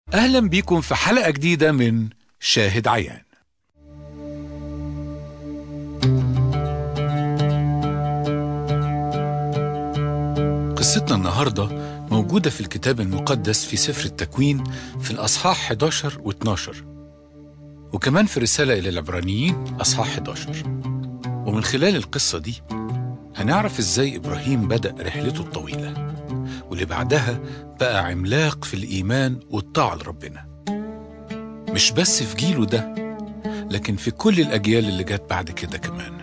أهلا بيكم في حلقة جديدة من شاهد عيان قصتنا النهاردة موجودة في الكتاب المقدس في سفر التكوين في الأصحاح 11 و 12 وكمان في رسالة إلى العبرانيين أصحاح 11 ومن خلال القصة دي هنعرف إزاي إبراهيم بدأ رحلته الطويلة واللي بعدها بقى عملاق في الإيمان والطاعة لربنا مش بس في جيله ده لكن في كل الأجيال اللي جت بعد كده كمان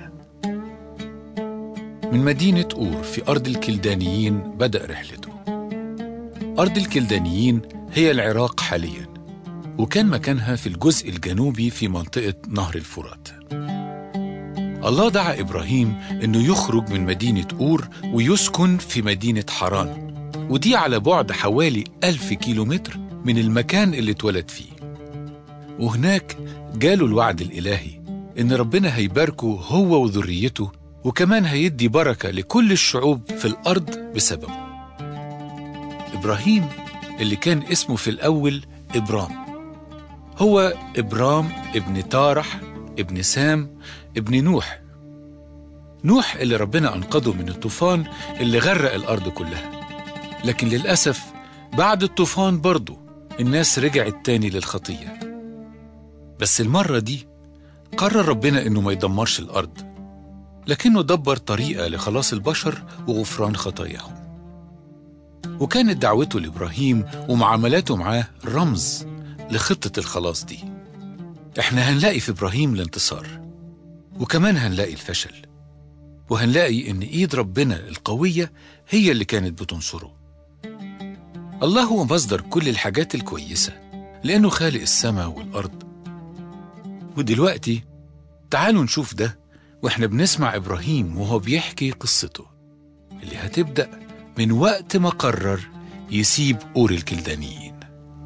من مدينة أور في أرض الكلدانيين بدأ رحلته أرض الكلدانيين هي العراق حاليا وكان مكانها في الجزء الجنوبي في منطقة نهر الفرات الله دعا إبراهيم أنه يخرج من مدينة أور ويسكن في مدينة حران ودي على بعد حوالي ألف كيلومتر من المكان اللي اتولد فيه وهناك جاله الوعد الإلهي إن ربنا هيباركه هو وذريته وكمان هيدي بركة لكل الشعوب في الأرض بسببه إبراهيم اللي كان اسمه في الأول إبرام هو إبرام ابن تارح ابن سام ابن نوح نوح اللي ربنا أنقذه من الطوفان اللي غرق الأرض كلها لكن للأسف بعد الطوفان برضه الناس رجعت تاني للخطية بس المرة دي قرر ربنا إنه ما يدمرش الأرض لكنه دبر طريقة لخلاص البشر وغفران خطاياهم وكانت دعوته لإبراهيم ومعاملاته معاه رمز لخطة الخلاص دي احنا هنلاقي في إبراهيم الانتصار وكمان هنلاقي الفشل وهنلاقي إن إيد ربنا القوية هي اللي كانت بتنصره الله هو مصدر كل الحاجات الكويسة لأنه خالق السماء والأرض ودلوقتي تعالوا نشوف ده واحنا بنسمع إبراهيم وهو بيحكي قصته اللي هتبدأ من وقت ما قرر يسيب أور الكلدانيين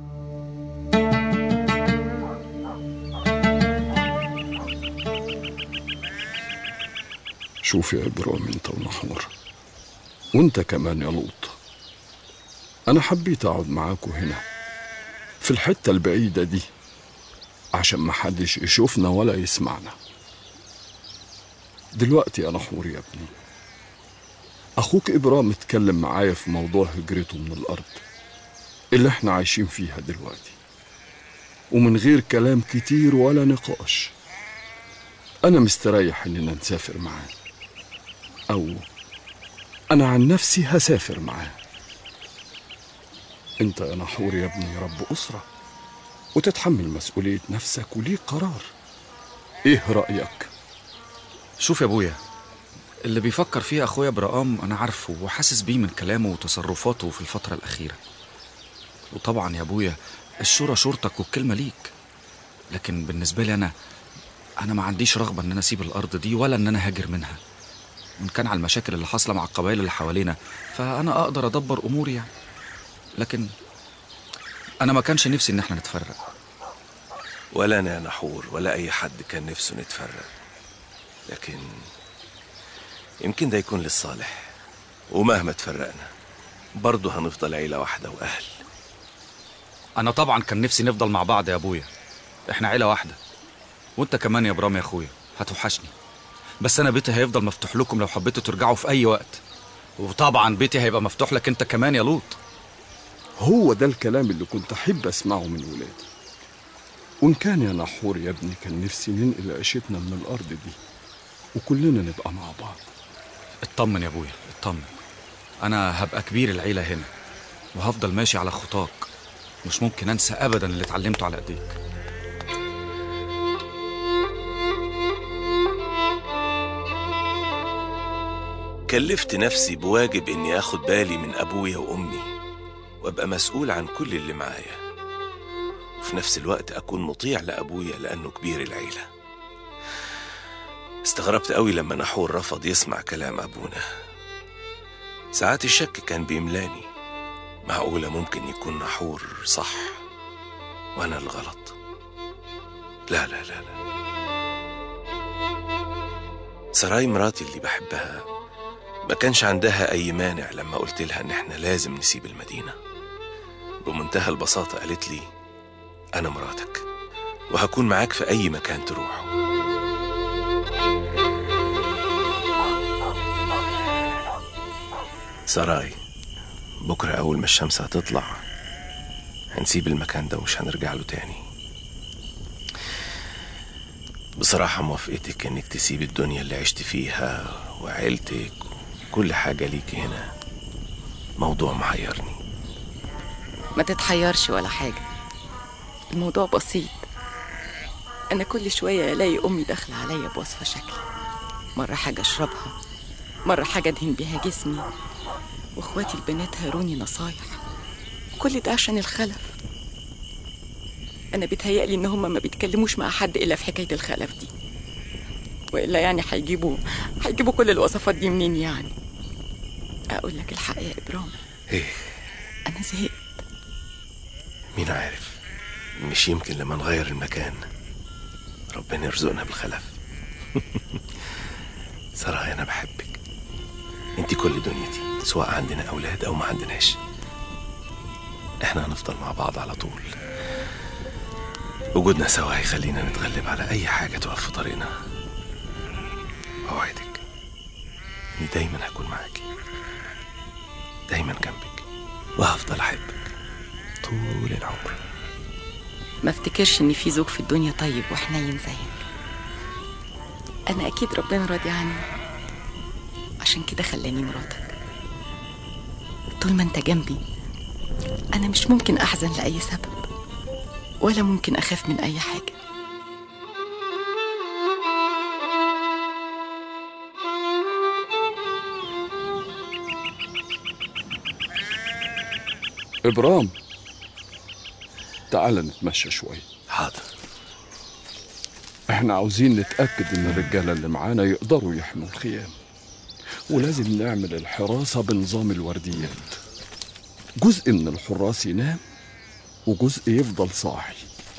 شوف يا إبراهيم أنت ونحور وأنت كمان يا لوط أنا حبيت أقعد معاكوا هنا في الحتة البعيدة دي عشان محدش يشوفنا ولا يسمعنا دلوقتي يا نحور يا ابني أخوك إبرام اتكلم معايا في موضوع هجرته من الأرض اللي احنا عايشين فيها دلوقتي ومن غير كلام كتير ولا نقاش أنا مستريح إننا نسافر معاه أو أنا عن نفسي هسافر معاه أنت يا نحور يا ابني رب أسرة وتتحمل مسؤولية نفسك وليك قرار إيه رأيك؟ شوف يا ابويا اللي بيفكر فيه اخويا برقام انا عارفه وحاسس بيه من كلامه وتصرفاته في الفتره الاخيره وطبعا يا ابويا الشورى شورتك والكلمه ليك لكن بالنسبه لي انا انا ما عنديش رغبه ان انا اسيب الارض دي ولا ان انا هاجر منها وان كان على المشاكل اللي حاصله مع القبائل اللي حوالينا فانا اقدر ادبر اموري يعني لكن انا ما كانش نفسي ان احنا نتفرق ولا أنا يا نحور ولا أي حد كان نفسه نتفرق لكن يمكن ده يكون للصالح ومهما تفرقنا برضه هنفضل عيلة واحدة وأهل انا طبعا كان نفسي نفضل مع بعض يا ابويا احنا عيله واحده وانت كمان يا برام يا اخويا هتوحشني بس انا بيتي هيفضل مفتوح لكم لو حبيتوا ترجعوا في اي وقت وطبعا بيتي هيبقى مفتوح لك انت كمان يا لوط هو ده الكلام اللي كنت أحب أسمعه من ولادي وإن كان يا نحور يا ابني كان نفسي ننقل عيشتنا من الأرض دي وكلنا نبقى مع بعض اطمن يا ابويا اطمن انا هبقى كبير العيله هنا وهفضل ماشي على خطاك مش ممكن انسى ابدا اللي اتعلمته على ايديك كلفت نفسي بواجب إني أخد بالي من أبويا وأمي وأبقى مسؤول عن كل اللي معايا وفي نفس الوقت أكون مطيع لأبويا لأنه كبير العيلة استغربت قوي لما نحور رفض يسمع كلام أبونا ساعات الشك كان بيملاني معقولة ممكن يكون نحور صح وأنا الغلط لا لا لا لا سراي مراتي اللي بحبها ما كانش عندها أي مانع لما قلت لها إن إحنا لازم نسيب المدينة بمنتهى البساطة قالت لي أنا مراتك وهكون معاك في أي مكان تروح سراي بكرة أول ما الشمس هتطلع هنسيب المكان ده ومش هنرجع له تاني بصراحة موافقتك إنك تسيب الدنيا اللي عشت فيها وعيلتك وكل حاجة ليك هنا موضوع محيرني ما تتحيرش ولا حاجة الموضوع بسيط أنا كل شوية ألاقي أمي داخلة عليا بوصفة شكل مرة حاجة أشربها مرة حاجة أدهن بيها جسمي وإخواتي البنات هاروني نصايح كل ده عشان الخلف أنا بيتهيألي إن هما ما بيتكلموش مع حد إلا في حكاية الخلف دي وإلا يعني هيجيبوا هيجيبوا كل الوصفات دي منين يعني أقول لك الحق يا إبرام إيه أنا زهقت مين عارف مش يمكن لما نغير المكان ربنا يرزقنا بالخلف سراي أنا بحبك انت كل دنيتي سواء عندنا أولاد أو ما عندناش احنا هنفضل مع بعض على طول وجودنا سوا هيخلينا نتغلب على أي حاجة تقف في طريقنا أوعدك إني دايما هكون معاكي دايما جنبك وهفضل أحبك طول العمر ما افتكرش ان في زوج في الدنيا طيب وحنين زيك انا اكيد ربنا راضي عني عشان كده خلاني مراتك طول ما انت جنبي انا مش ممكن احزن لاي سبب ولا ممكن اخاف من اي حاجه إبرام تعال نتمشى شوية حاضر احنا عاوزين نتأكد ان الرجالة اللي معانا يقدروا يحموا الخيام ولازم نعمل الحراسة بنظام الورديات جزء من الحراس ينام وجزء يفضل صاحي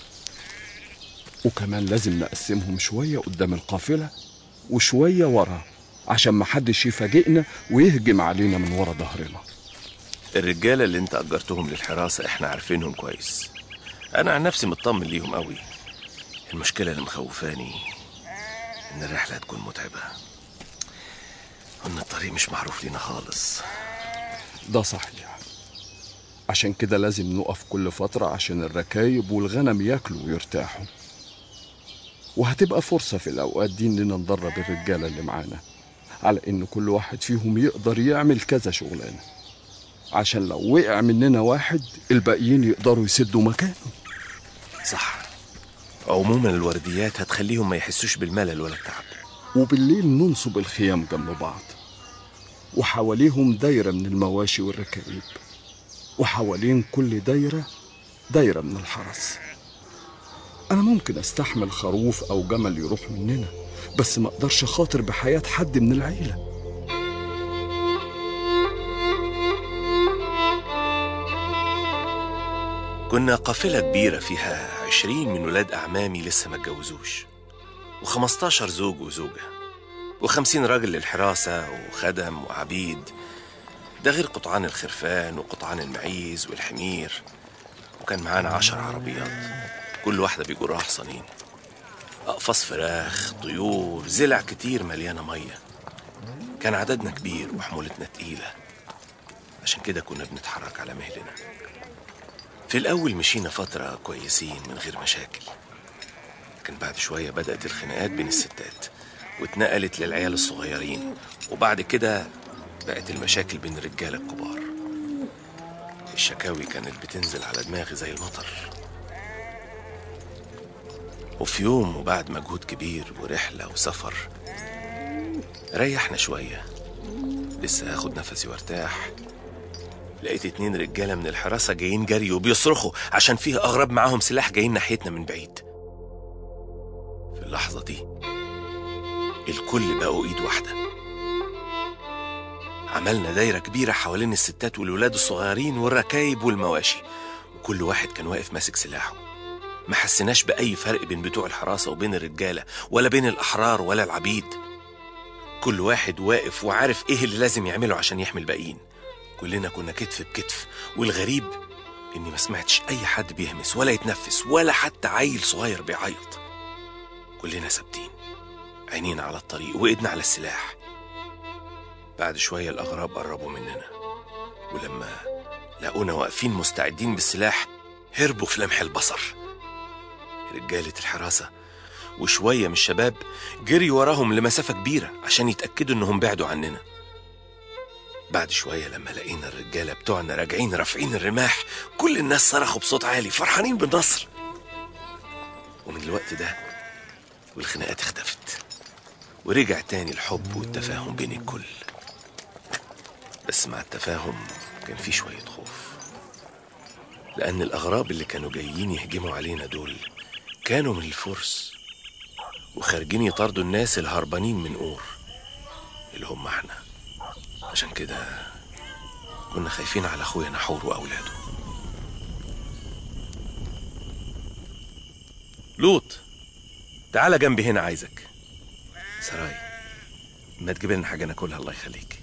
وكمان لازم نقسمهم شوية قدام القافلة وشوية ورا عشان محدش يفاجئنا ويهجم علينا من ورا ظهرنا الرجالة اللي انت أجرتهم للحراسة احنا عارفينهم كويس أنا عن نفسي مطمن ليهم قوي المشكلة اللي مخوفاني إن الرحلة هتكون متعبة وإن الطريق مش معروف لينا خالص ده صحيح عشان كده لازم نقف كل فترة عشان الركايب والغنم ياكلوا ويرتاحوا وهتبقى فرصة في الأوقات دي إننا ندرب الرجالة اللي معانا على إن كل واحد فيهم يقدر يعمل كذا شغلانة عشان لو وقع مننا واحد الباقيين يقدروا يسدوا مكانه صح عموما الورديات هتخليهم ما يحسوش بالملل ولا التعب وبالليل ننصب الخيام جنب بعض وحواليهم دايرة من المواشي والركائب وحوالين كل دايرة دايرة من الحرس أنا ممكن أستحمل خروف أو جمل يروح مننا بس ما أقدرش خاطر بحياة حد من العيلة كنا قافلة كبيرة فيها عشرين من ولاد أعمامي لسه ما اتجوزوش وخمستاشر زوج وزوجة وخمسين راجل للحراسة وخدم وعبيد ده غير قطعان الخرفان وقطعان المعيز والحمير وكان معانا عشر عربيات كل واحدة بيجرها حصانين أقفاص فراخ طيور زلع كتير مليانة مية كان عددنا كبير وحمولتنا تقيلة عشان كده كنا بنتحرك على مهلنا في الأول مشينا فترة كويسين من غير مشاكل لكن بعد شوية بدأت الخناقات بين الستات واتنقلت للعيال الصغيرين وبعد كده بقت المشاكل بين الرجالة الكبار الشكاوي كانت بتنزل على دماغي زي المطر وفي يوم وبعد مجهود كبير ورحلة وسفر ريحنا شوية لسه هاخد نفسي وارتاح لقيت اتنين رجالة من الحراسة جايين جري وبيصرخوا عشان فيه أغراب معاهم سلاح جايين ناحيتنا من بعيد في اللحظة دي الكل بقوا إيد واحدة عملنا دايرة كبيرة حوالين الستات والولاد الصغيرين والركايب والمواشي وكل واحد كان واقف ماسك سلاحه ما حسيناش بأي فرق بين بتوع الحراسة وبين الرجالة ولا بين الأحرار ولا العبيد كل واحد واقف وعارف إيه اللي لازم يعمله عشان يحمي الباقيين كلنا كنا كتف بكتف والغريب إني ما سمعتش أي حد بيهمس ولا يتنفس ولا حتى عيل صغير بيعيط كلنا ثابتين عينينا على الطريق وإيدنا على السلاح بعد شوية الأغراب قربوا مننا ولما لقونا واقفين مستعدين بالسلاح هربوا في لمح البصر رجالة الحراسة وشوية من الشباب جري وراهم لمسافة كبيرة عشان يتأكدوا إنهم بعدوا عننا بعد شوية لما لقينا الرجالة بتوعنا راجعين رافعين الرماح كل الناس صرخوا بصوت عالي فرحانين بالنصر ومن الوقت ده والخناقات اختفت ورجع تاني الحب والتفاهم بين الكل بس مع التفاهم كان في شوية خوف لأن الأغراب اللي كانوا جايين يهجموا علينا دول كانوا من الفرس وخارجين يطاردوا الناس الهربانين من أور اللي هم احنا عشان كده كنا خايفين على أخويا نحور وأولاده لوط تعالى جنبي هنا عايزك سراي ما تجيب لنا حاجة ناكلها الله يخليك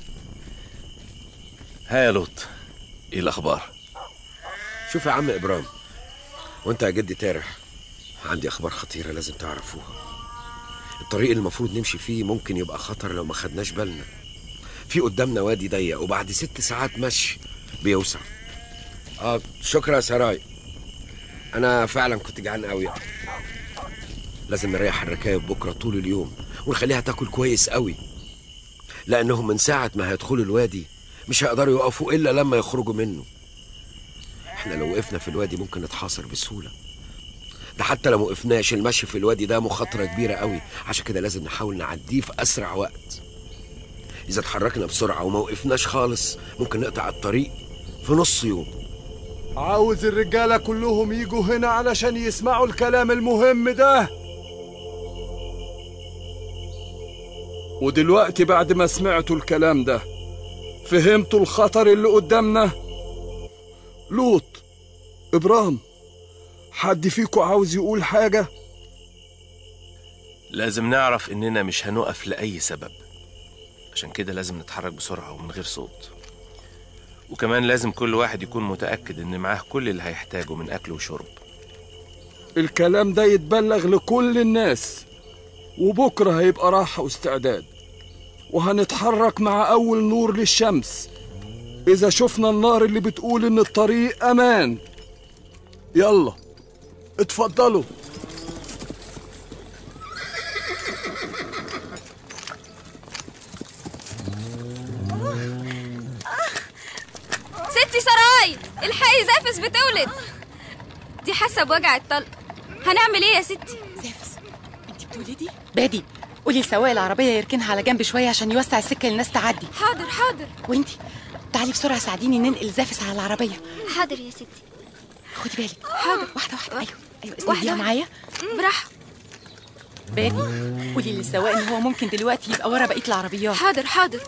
ها يا لوط ايه الأخبار شوف يا عم إبرام وأنت يا جدي تارح عندي أخبار خطيرة لازم تعرفوها الطريق اللي المفروض نمشي فيه ممكن يبقى خطر لو ما خدناش بالنا في قدامنا وادي ضيق وبعد ست ساعات مشي بيوسع اه شكرا يا سراي انا فعلا كنت جعان قوي لازم نريح الركايب بكره طول اليوم ونخليها تاكل كويس قوي لانهم من ساعه ما هيدخلوا الوادي مش هيقدروا يقفوا الا لما يخرجوا منه احنا لو وقفنا في الوادي ممكن نتحاصر بسهوله ده حتى لو وقفناش المشي في الوادي ده مخاطره كبيره قوي عشان كده لازم نحاول نعديه في اسرع وقت اذا اتحركنا بسرعه وما وقفناش خالص ممكن نقطع الطريق في نص يوم عاوز الرجالة كلهم يجوا هنا علشان يسمعوا الكلام المهم ده ودلوقتي بعد ما سمعتوا الكلام ده فهمتوا الخطر اللي قدامنا لوط إبرام حد فيكم عاوز يقول حاجة لازم نعرف إننا مش هنقف لأي سبب عشان كده لازم نتحرك بسرعة ومن غير صوت وكمان لازم كل واحد يكون متأكد إن معاه كل اللي هيحتاجه من أكل وشرب الكلام ده يتبلغ لكل الناس وبكرة هيبقى راحة واستعداد وهنتحرك مع أول نور للشمس إذا شفنا النار اللي بتقول إن الطريق أمان يلا اتفضلوا ستي سراي الحقي زافس بتولد دي حاسه بوجع الطلق هنعمل ايه يا ستي زافس انت بتولدي بادي قولي لسواق العربيه يركنها على جنب شويه عشان يوسع السكه للناس تعدي حاضر حاضر وانت تعالي بسرعه ساعديني ننقل زافس على العربيه حاضر يا ستي خدي بالك حاضر واحده واحده ايوه ايوه واحدة اسنديها واحدة. معايا براحة بادي قولي للسواق ان هو ممكن دلوقتي يبقى ورا بقيه العربيات حاضر حاضر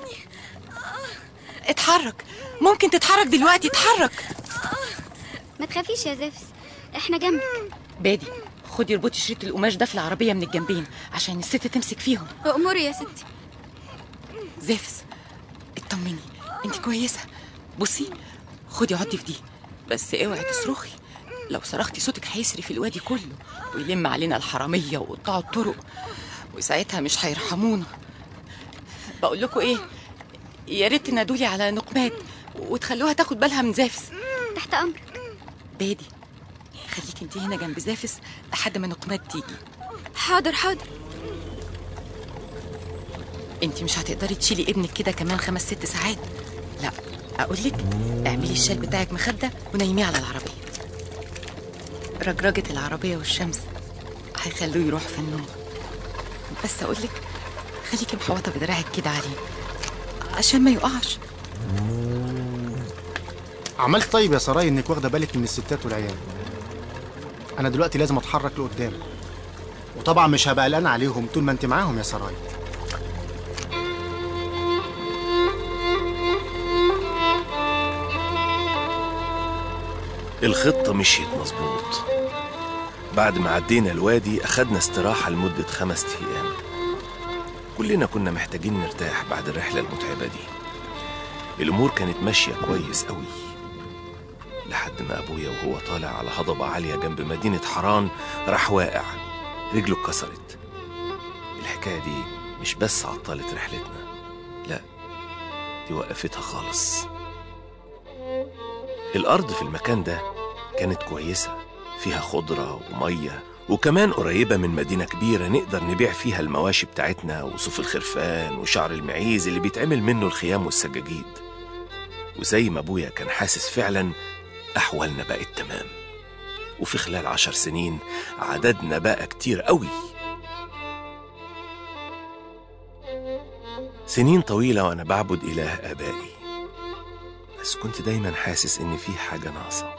اتحرك ممكن تتحرك دلوقتي اتحرك ما تخافيش يا زفس احنا جنبك بادي خدي اربطي شريط القماش ده في العربيه من الجنبين عشان الست تمسك فيهم اموري يا ستي زافس اطمني انت كويسه بصي خدي عضي في دي بس اوعي تصرخي لو صرختي صوتك هيسري في الوادي كله ويلم علينا الحراميه ويقطعوا الطرق وساعتها مش هيرحمونا بقول لكم ايه يا ريت تنادولي على نقمات وتخلوها تاخد بالها من زافس تحت امرك بادي خليك انت هنا جنب زافس لحد ما نقمات تيجي حاضر حاضر انت مش هتقدري تشيلي ابنك كده كمان خمس ست ساعات لا اقول لك اعملي الشال بتاعك مخده ونيميه على العربيه رجرجه العربيه والشمس هيخلوه يروح في النوم بس اقول لك خليكي محوطه بدراعك كده عليه عشان ما يقعش عملت طيب يا سراي انك واخده بالك من الستات والعيال انا دلوقتي لازم اتحرك لقدام وطبعا مش هبقى قلقان عليهم طول ما انت معاهم يا سراي الخطة مشيت مظبوط بعد ما عدينا الوادي أخدنا استراحة لمدة خمس أيام كلنا كنا محتاجين نرتاح بعد الرحلة المتعبة دي الأمور كانت ماشية كويس قوي لحد ما أبويا وهو طالع على هضبة عالية جنب مدينة حران راح واقع رجله اتكسرت الحكاية دي مش بس عطلت رحلتنا لا دي وقفتها خالص الأرض في المكان ده كانت كويسة فيها خضرة ومية وكمان قريبة من مدينة كبيرة نقدر نبيع فيها المواشي بتاعتنا وصوف الخرفان وشعر المعيز اللي بيتعمل منه الخيام والسجاجيد وزي ما أبويا كان حاسس فعلا أحوالنا بقت تمام وفي خلال عشر سنين عددنا بقى كتير قوي سنين طويلة وأنا بعبد إله آبائي بس كنت دايما حاسس إن في حاجة ناقصة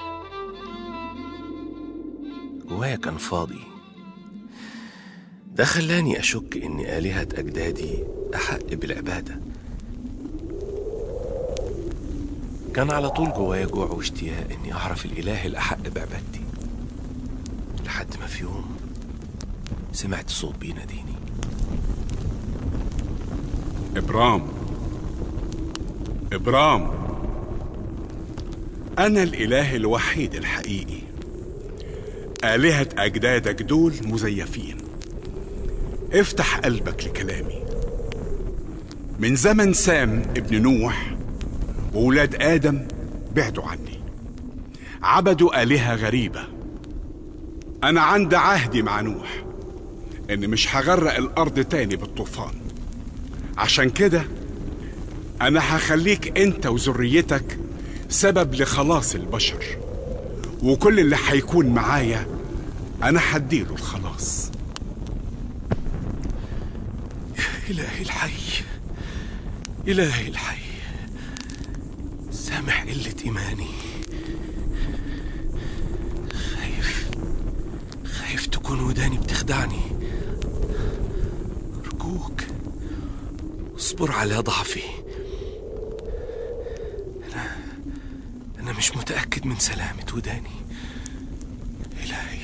جوايا كان فاضي ده خلاني أشك إن آلهة أجدادي أحق بالعبادة كان على طول جوايا جوع واشتياق إني أعرف الإله الأحق بعبادتي لحد ما في يوم سمعت صوت بيناديني إبرام إبرام أنا الإله الوحيد الحقيقي آلهة أجدادك دول مزيفين افتح قلبك لكلامي من زمن سام ابن نوح وولاد آدم بعدوا عني عبدوا آلهة غريبة أنا عند عهدي مع نوح إن مش هغرق الأرض تاني بالطوفان عشان كده أنا هخليك أنت وذريتك سبب لخلاص البشر وكل اللي هيكون معايا أنا هديله الخلاص إلهي الحي إلهي الحي سامح قلة إيماني خايف خايف تكون وداني بتخدعني أرجوك اصبر على ضعفي أنا أنا مش متأكد من سلامة وداني إلهي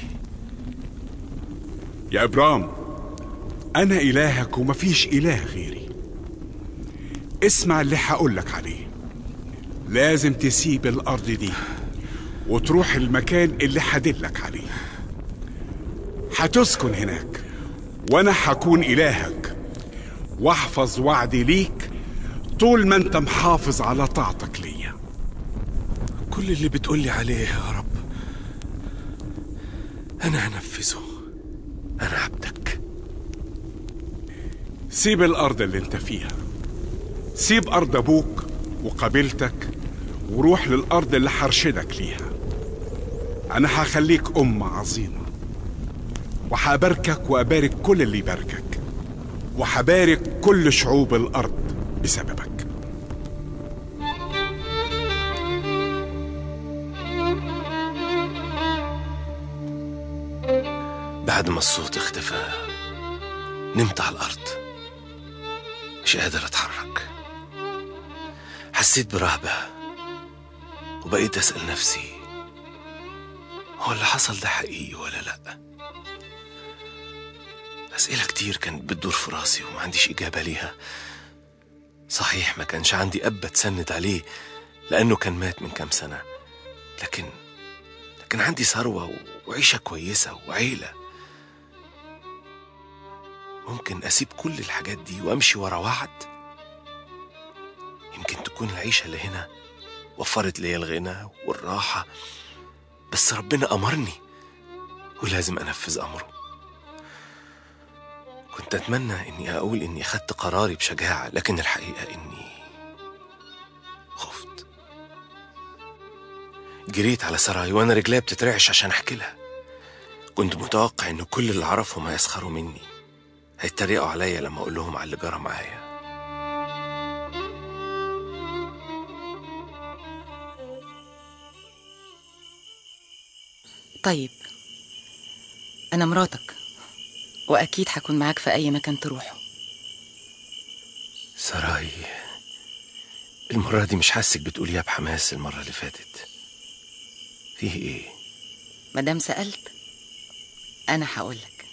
يا إبرام أنا إلهك ومفيش إله غيري اسمع اللي هقولك عليه لازم تسيب الأرض دي وتروح المكان اللي هدلك عليه هتسكن هناك وأنا هكون إلهك واحفظ وعدي ليك طول ما انت محافظ على طاعتك ليا كل اللي بتقولي عليه يا رب أنا هنفذه أنا عبدك سيب الأرض اللي انت فيها سيب أرض أبوك وقبيلتك وروح للأرض اللي حرشدك ليها أنا هخليك أمة عظيمة وهباركك وأبارك كل اللي يباركك وهبارك كل شعوب الأرض بسببك بعد ما الصوت اختفى نمت على الأرض مش قادر أتحرك حسيت برهبة وبقيت أسأل نفسي هو اللي حصل ده حقيقي ولا لأ أسئلة كتير كانت بتدور في راسي وما عنديش إجابة ليها صحيح ما كانش عندي أب أتسند عليه لأنه كان مات من كام سنة لكن لكن عندي ثروة وعيشة كويسة وعيلة ممكن أسيب كل الحاجات دي وأمشي ورا وعد يمكن تكون العيشة اللي هنا وفرت لي الغنى والراحة بس ربنا أمرني ولازم أنفذ أمره كنت أتمنى إني أقول إني أخدت قراري بشجاعة لكن الحقيقة إني خفت جريت على سراي وأنا رجلي بتترعش عشان أحكي لها كنت متوقع إن كل اللي أعرفهم هيسخروا مني هيتريقوا عليا لما أقول لهم على اللي جرى معايا طيب أنا مراتك وأكيد هكون معاك في أي مكان تروحه سراي المرة دي مش حاسك بتقوليها بحماس المرة اللي فاتت فيه إيه؟ مادام سألت أنا هقولك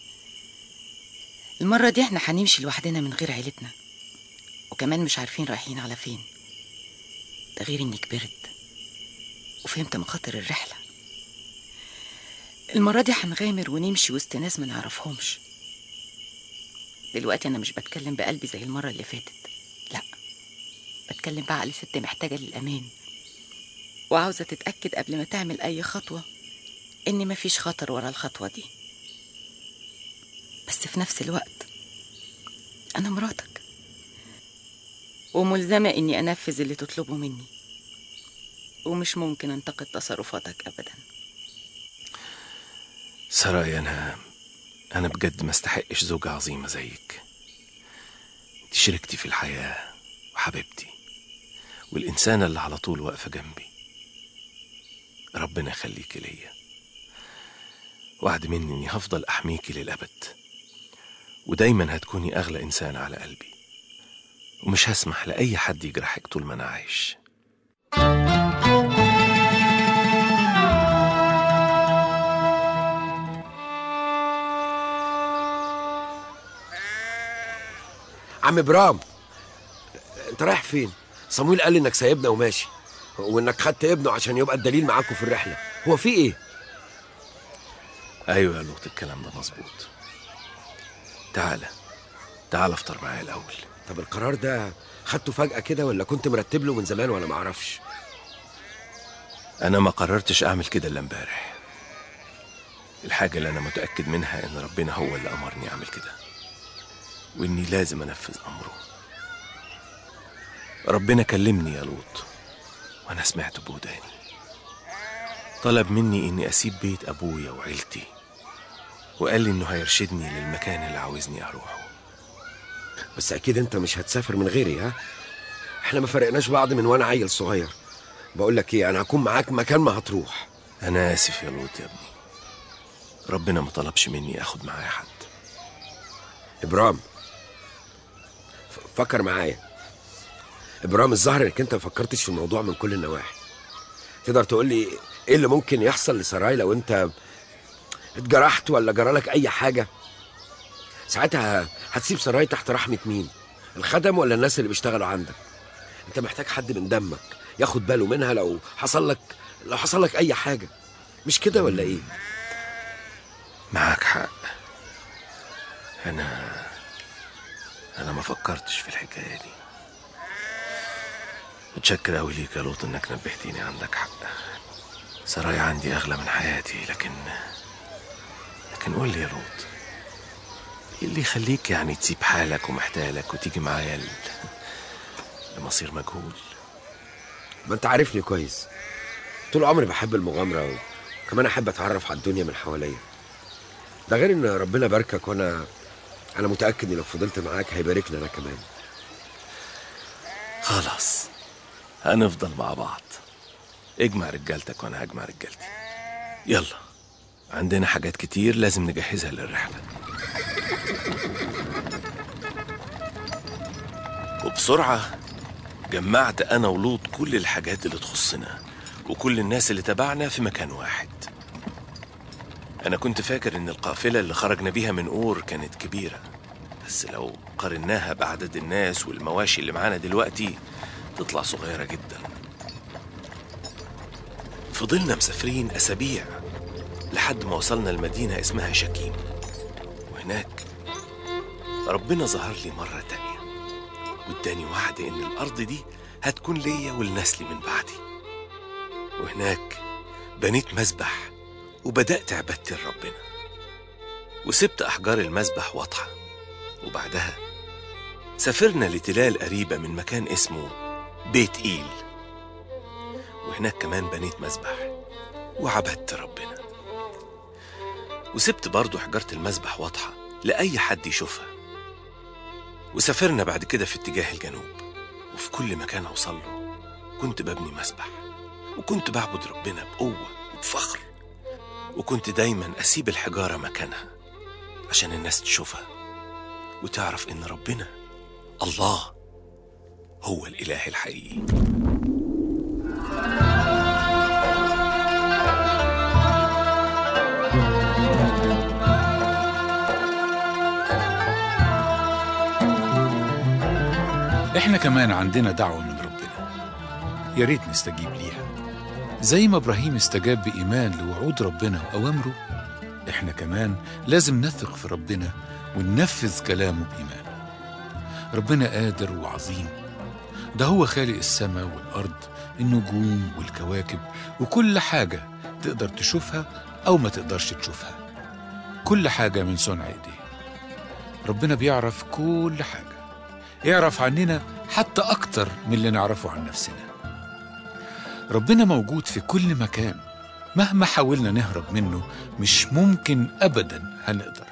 المرة دي احنا هنمشي لوحدنا من غير عيلتنا وكمان مش عارفين رايحين على فين ده غير اني كبرت وفهمت مخاطر الرحلة المرة دي هنغامر ونمشي وسط ناس ما نعرفهمش دلوقتي أنا مش بتكلم بقلبي زي المرة اللي فاتت لا بتكلم بعقل ست محتاجة للأمان وعاوزة تتأكد قبل ما تعمل أي خطوة إن مفيش خطر ورا الخطوة دي بس في نفس الوقت أنا مراتك وملزمة إني أنفذ اللي تطلبه مني ومش ممكن أنتقد تصرفاتك أبدا سراي أنا أنا بجد ما استحقش زوجة عظيمة زيك دي شريكتي في الحياة وحبيبتي والإنسانة اللي على طول واقفة جنبي ربنا يخليكي ليا وعد مني إني هفضل أحميكي للأبد ودايما هتكوني أغلى إنسان على قلبي ومش هسمح لأي حد يجرحك طول ما أنا عايش عم برام انت رايح فين صمويل قال لي انك سايبنا وماشي وانك خدت ابنه عشان يبقى الدليل معاكم في الرحله هو في ايه أيوة يا لوط الكلام ده مظبوط تعالى تعالى افطر معايا الأول طب القرار ده خدته فجاه كده ولا كنت مرتب له من زمان ولا ما اعرفش أنا ما قررتش أعمل كده إلا امبارح الحاجة اللي أنا متأكد منها إن ربنا هو اللي أمرني أعمل كده وإني لازم أنفذ أمره ربنا كلمني يا لوط وأنا سمعت بوداني طلب مني إني أسيب بيت أبويا وعيلتي وقال لي إنه هيرشدني للمكان اللي عاوزني أروحه بس اكيد انت مش هتسافر من غيري ها احنا ما فرقناش بعض من وانا عيل صغير بقول لك ايه انا هكون معاك مكان ما هتروح أنا آسف يا لوط يا ابني ربنا ما طلبش مني أخد معايا حد ابرام ف- فكر معايا ابرام الظاهر انك انت ما فكرتش في الموضوع من كل النواحي تقدر تقول لي ايه اللي ممكن يحصل لسراي لو انت اتجرحت ولا جرالك اي حاجه ساعتها هتسيب سراي تحت رحمه مين الخدم ولا الناس اللي بيشتغلوا عندك انت محتاج حد من دمك ياخد باله منها لو حصل لك لو حصل لك اي حاجه مش كده ولا ايه معاك حق أنا أنا ما فكرتش في الحكاية دي متشكر أوي ليك يا لوط إنك نبهتيني عندك حق سرايا عندي أغلى من حياتي لكن لكن قول لي يا لوط إيه اللي يخليك يعني تسيب حالك ومحتالك وتيجي معايا ل... لمصير مجهول ما انت عارفني كويس طول عمري بحب المغامرة وكمان أحب أتعرف على الدنيا من حواليا ده غير إن ربنا باركك وأنا أنا متأكد إن لو فضلت معاك هيباركني أنا كمان خلاص هنفضل مع بعض اجمع رجالتك وانا هجمع رجالتي يلا عندنا حاجات كتير لازم نجهزها للرحلة وبسرعة جمعت أنا ولوط كل الحاجات اللي تخصنا وكل الناس اللي تبعنا في مكان واحد أنا كنت فاكر إن القافلة اللي خرجنا بيها من أور كانت كبيرة بس لو قارناها بعدد الناس والمواشي اللي معانا دلوقتي تطلع صغيرة جدا فضلنا مسافرين أسابيع لحد ما وصلنا لمدينة اسمها شكيم وهناك ربنا ظهر لي مرة تانية واداني وعد إن الأرض دي هتكون ليا ولنسلي من بعدي وهناك بنيت مسبح وبدأت عبادتي لربنا وسبت أحجار المسبح واضحة وبعدها سافرنا لتلال قريبة من مكان اسمه بيت إيل وهناك كمان بنيت مسبح وعبدت ربنا وسبت برضو حجارة المسبح واضحة لأي حد يشوفها وسافرنا بعد كده في اتجاه الجنوب وفي كل مكان أوصل له كنت ببني مسبح وكنت بعبد ربنا بقوة وبفخر وكنت دايما أسيب الحجارة مكانها عشان الناس تشوفها وتعرف إن ربنا الله هو الإله الحقيقي احنا كمان عندنا دعوة من ربنا يا ريت نستجيب ليها زي ما إبراهيم استجاب بإيمان لوعود ربنا وأوامره إحنا كمان لازم نثق في ربنا وننفذ كلامه بإيمان ربنا قادر وعظيم ده هو خالق السماء والأرض النجوم والكواكب وكل حاجة تقدر تشوفها أو ما تقدرش تشوفها كل حاجة من صنع إيديه ربنا بيعرف كل حاجة يعرف عننا حتى أكتر من اللي نعرفه عن نفسنا ربنا موجود في كل مكان مهما حاولنا نهرب منه مش ممكن أبدا هنقدر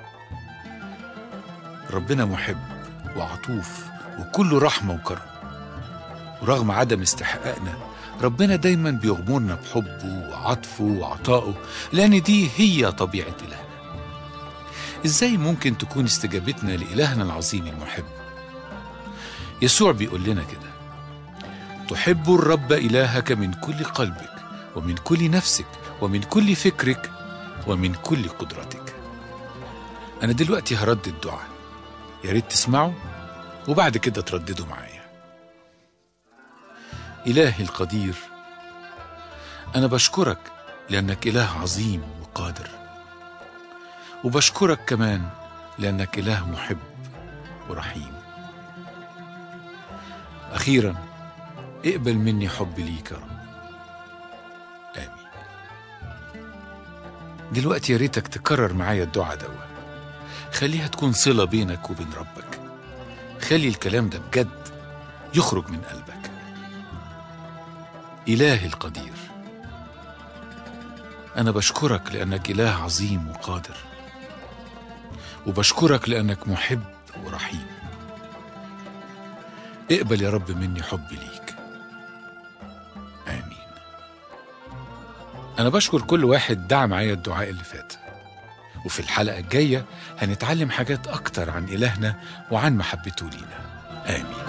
ربنا محب وعطوف وكله رحمة وكرم ورغم عدم استحقاقنا ربنا دايما بيغمرنا بحبه وعطفه وعطائه لأن دي هي طبيعة إلهنا إزاي ممكن تكون استجابتنا لإلهنا العظيم المحب يسوع بيقول لنا كده تحب الرب إلهك من كل قلبك ومن كل نفسك ومن كل فكرك ومن كل قدرتك أنا دلوقتي هردد دعاء يا ريت تسمعوا وبعد كده ترددوا معايا إلهي القدير أنا بشكرك لأنك إله عظيم وقادر وبشكرك كمان لأنك إله محب ورحيم أخيرا اقبل مني حبي ليك يا رب آمين دلوقتي يا ريتك تكرر معايا الدعاء دوا خليها تكون صلة بينك وبين ربك خلي الكلام ده بجد يخرج من قلبك إلهي القدير أنا بشكرك لأنك إله عظيم وقادر وبشكرك لأنك محب ورحيم اقبل يا رب مني حبي ليك آمين أنا بشكر كل واحد دعا معايا الدعاء اللي فات وفي الحلقة الجاية هنتعلم حاجات أكتر عن إلهنا وعن محبته لينا آمين